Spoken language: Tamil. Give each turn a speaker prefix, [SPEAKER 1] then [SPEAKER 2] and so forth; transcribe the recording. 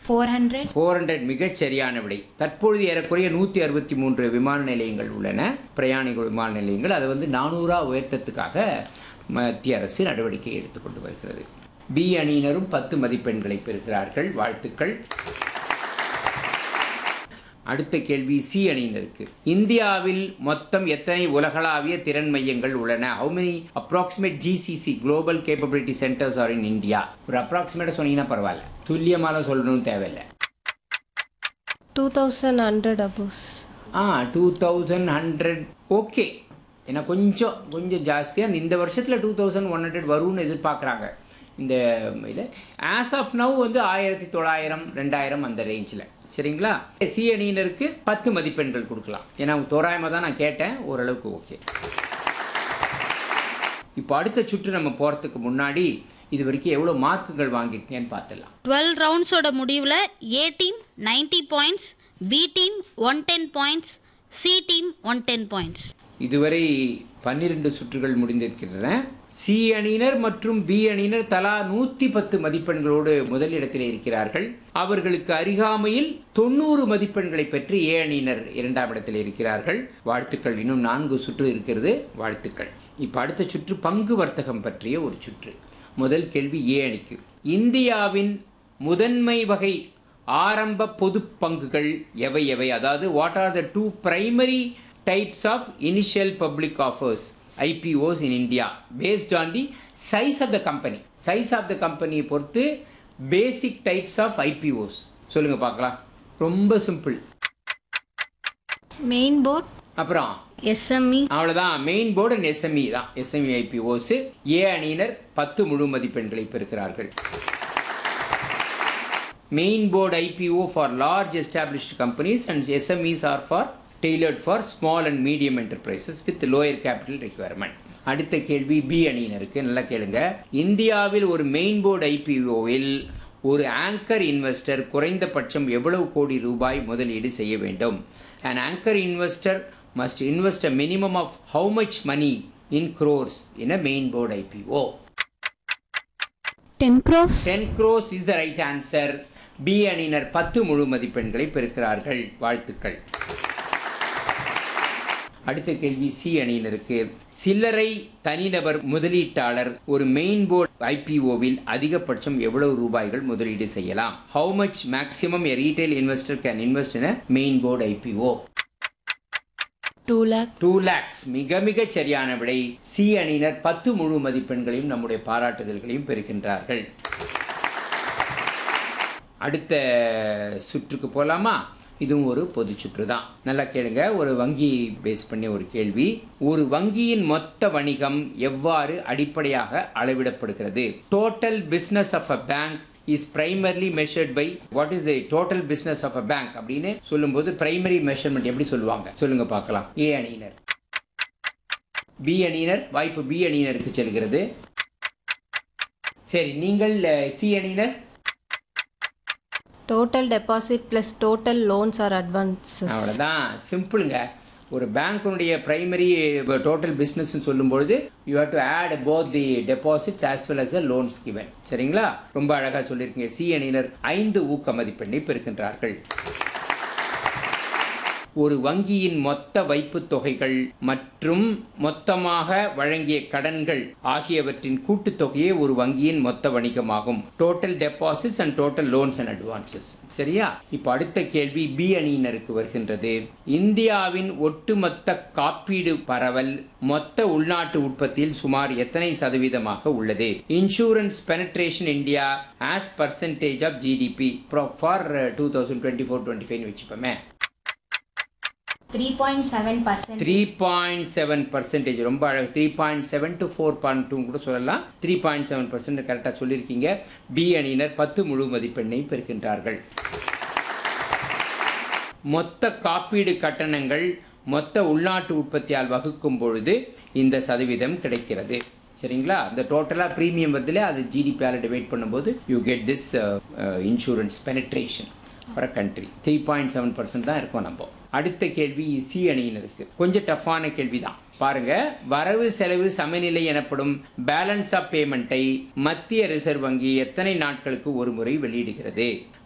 [SPEAKER 1] ஃபோர் ஹண்ட்ரட்
[SPEAKER 2] ஃபோர் ஹண்ட்ரட் மிகச் சரியான விடை தற்பொழுது ஏறக்குறைய நூற்றி அறுபத்தி மூன்று விமான நிலையங்கள் உள்ளன பிரயாணிகள் விமான நிலையங்கள் அதை வந்து நானூறா உயர்த்தத்துக்காக மத்திய அரசு நடவடிக்கை எடுத்துக்கொண்டு வருகிறது பி அணியினரும் பத்து மதிப்பெண்களை பெறுகிறார்கள் வாழ்த்துக்கள் அடுத்த கேள்வி சி அணியினருக்கு இந்தியாவில் மொத்தம் எத்தனை உலகளாவிய திறன் மையங்கள் உள்ளன how many approximate GCC global capability centers are in India ஒரு அப்ராக்சிமேட்டாக சொன்னீங்கன்னா பரவாயில்ல துல்லியமாலாம் சொல்லணும்னு தேவையில்லை
[SPEAKER 3] two thousand hundred above
[SPEAKER 2] ah two thousand hundred okay ஏன்னா கொஞ்சம் கொஞ்சம் ஜாஸ்தியாக இந்த வருஷத்தில் டூ தௌசண்ட் ஒன் ஹண்ட்ரட் வரும்னு எதிர்பார்க்குறாங்க இந்த இது ஆஸ் ஆஃப் நவ் வந்து ஆயிரத்தி தொள்ளாயிரம் ரெண்டாயிரம் அந்த ரேஞ்சில் சரிங்களா சி அணியினருக்கு பத்து மதிப்பெண்கள் கொடுக்கலாம் ஏன்னா தோராயமாக தான் நான் கேட்டேன் ஓரளவுக்கு ஓகே இப்போ அடுத்த சுற்று நம்ம போகிறதுக்கு முன்னாடி இது வரைக்கும் எவ்வளோ மார்க்குகள் வாங்கியிருக்கேன்னு பார்த்துடலாம்
[SPEAKER 4] டுவெல் ரவுண்ட்ஸோட முடிவில் A team ninety points B team one ten points C team one ten points
[SPEAKER 2] இதுவரை பன்னிரண்டு சுற்றுகள் முடிந்திருக்கின்றன சி அணியினர் மற்றும் பி அணியினர் தலா நூற்றி பத்து மதிப்பெண்களோடு முதலிடத்தில் இருக்கிறார்கள் அவர்களுக்கு அருகாமையில் தொண்ணூறு மதிப்பெண்களை பெற்று ஏ அணியினர் இரண்டாம் இடத்தில் இருக்கிறார்கள் வாழ்த்துக்கள் இன்னும் நான்கு சுற்று இருக்கிறது வாழ்த்துக்கள் இப்போ அடுத்த சுற்று பங்கு வர்த்தகம் பற்றிய ஒரு சுற்று முதல் கேள்வி ஏ அணிக்கு இந்தியாவின் முதன்மை வகை ஆரம்ப பொது பங்குகள் எவை எவை அதாவது what are the two primary types of initial public offers IPOs in India based on the size of the company size of the கம்பெனியை பொறுத்து பேசிக் டைப்ஸ் ஆஃப் ஐபிஓஸ் சொல்லுங்கள் பார்க்கலாம் ரொம்ப சிம்பிள்
[SPEAKER 3] மெயின் போர்ட்
[SPEAKER 2] அப்புறம்
[SPEAKER 4] எஸ்எம்இ
[SPEAKER 2] அவ்வளோதான் மெயின் போர்டு அண்ட் எஸ்எம்இ தான் எஸ்எம்இ ஐபிஓஸ் ஏ அணியினர் பத்து முழு மதிப்பெண்களை பெறுகிறார்கள் main board IPO for large established companies and SMEs are for tailored for small and medium enterprises with lower capital requirement அடுத்த கேள்வி பி அணியினருக்கு நல்லா கேளுங்க இந்தியாவில் ஒரு மெயின் போர்டு ஐபிஓவில் ஒரு ஆங்கர் இன்வெஸ்டர் குறைந்தபட்சம் எவ்வளவு கோடி ரூபாய் முதலீடு செய்ய வேண்டும் an anchor investor must invest a minimum of how much money in crores in a main board IPO.
[SPEAKER 3] Ten crores
[SPEAKER 2] 10 crores is the right answer. B அணியினர் பத்து முழு மதிப்பெண்களை பெறுகிறார்கள் வாழ்த்துக்கள் அடுத்த கேள்வி சி அணியினருக்கு சில்லறை தனிநபர் முதலீட்டாளர் ஒரு மெயின் போர்டு ஐபிஓவில் அதிகபட்சம் எவ்வளவு ரூபாய்கள் முதலீடு செய்யலாம் how much maximum a retail investor can invest in main board IPO
[SPEAKER 3] two lakh
[SPEAKER 2] two lakhs மிக மிக சரியான விடை சி அணியினர் பத்து முழு மதிப்பெண்களையும் நம்முடைய பாராட்டுதல்களையும் பெறுகின்றார்கள் அடுத்த சுற்றுக்கு போகலாமா இதுவும் ஒரு பொது சுற்று தான் நல்லா கேளுங்க ஒரு வங்கி பேஸ் பண்ணி ஒரு கேள்வி ஒரு வங்கியின் மொத்த வணிகம் எவ்வாறு அடிப்படையாக அளவிடப்படுகிறது total business of a bank is primarily measured by what is the total business of a bank அப்படின்னு சொல்லும்போது பிரைமரி மெஷர்மெண்ட் எப்படி சொல்லுவாங்க சொல்லுங்க பார்க்கலாம் ஏ அணியினர் பி அணியினர் வாய்ப்பு பி அணியினருக்கு செல்கிறது சரி நீங்கள் சி அணியினர்
[SPEAKER 3] total deposit plus total loans or advances
[SPEAKER 2] அவ்வளோதான் சிம்பிளுங்க ஒரு பேங்க்கினுடைய பிரைமரி டோட்டல் பிஸ்னஸ்னு சொல்லும்பொழுது you have to add both the deposits as well as the loans given சரிங்களா ரொம்ப அழகாக சொல்லியிருக்கீங்க சி அணியினர் ஐந்து ஊக்க மதிப்பெண்ணை பெறுகின்றார்கள் ஒரு வங்கியின் மொத்த வைப்புத் தொகைகள் மற்றும் மொத்தமாக வழங்கிய கடன்கள் ஆகியவற்றின் கூட்டுத்தொகையே ஒரு வங்கியின் மொத்த வணிகமாகும் total deposits and total loans and advances சரியா இப்போ அடுத்த கேள்வி பி அணியினருக்கு வருகின்றது இந்தியாவின் ஒட்டுமொத்த காப்பீடு பரவல் மொத்த உள்நாட்டு உற்பத்தியில் சுமார் எத்தனை சதவீதமாக உள்ளது insurance penetration India as percentage of GDP for two thousand twenty four twenty five வச்சுப்போமே
[SPEAKER 1] three point seven percent
[SPEAKER 2] three point seven percentage ரொம்ப அழகு three point seven to four point two கூட சொல்லலாம் த்ரீ பாயிண்ட் செவன் பர்சன்ட் கரெக்டாக சொல்லியிருக்கீங்க பி அணியினர் பத்து முழு மதிப்பெண்ணை பெறுகின்றார்கள் மொத்த காப்பீடு கட்டணங்கள் மொத்த உள்நாட்டு உற்பத்தியால் வகுக்கும் பொழுது இந்த சதவீதம் கிடைக்கிறது சரிங்களா இந்த டோட்டலாக ப்ரீமியம் வருதுல அது ஜிடிபியால் டிவைட் பண்ணும்போது you get this insurance penetration for a country three point seven percent தான் இருக்கும் நம்ம அடுத்த கேள்வி சி அணியினருக்கு கொஞ்சம் டஃப்பான கேள்வி தான் பாருங்க வரவு செலவு சமநிலை எனப்படும் பேலன்ஸ் ஆஃப் பேமெண்ட்டை மத்திய ரிசர்வ் வங்கி எத்தனை நாட்களுக்கு ஒரு முறை வெளியிடுகிறது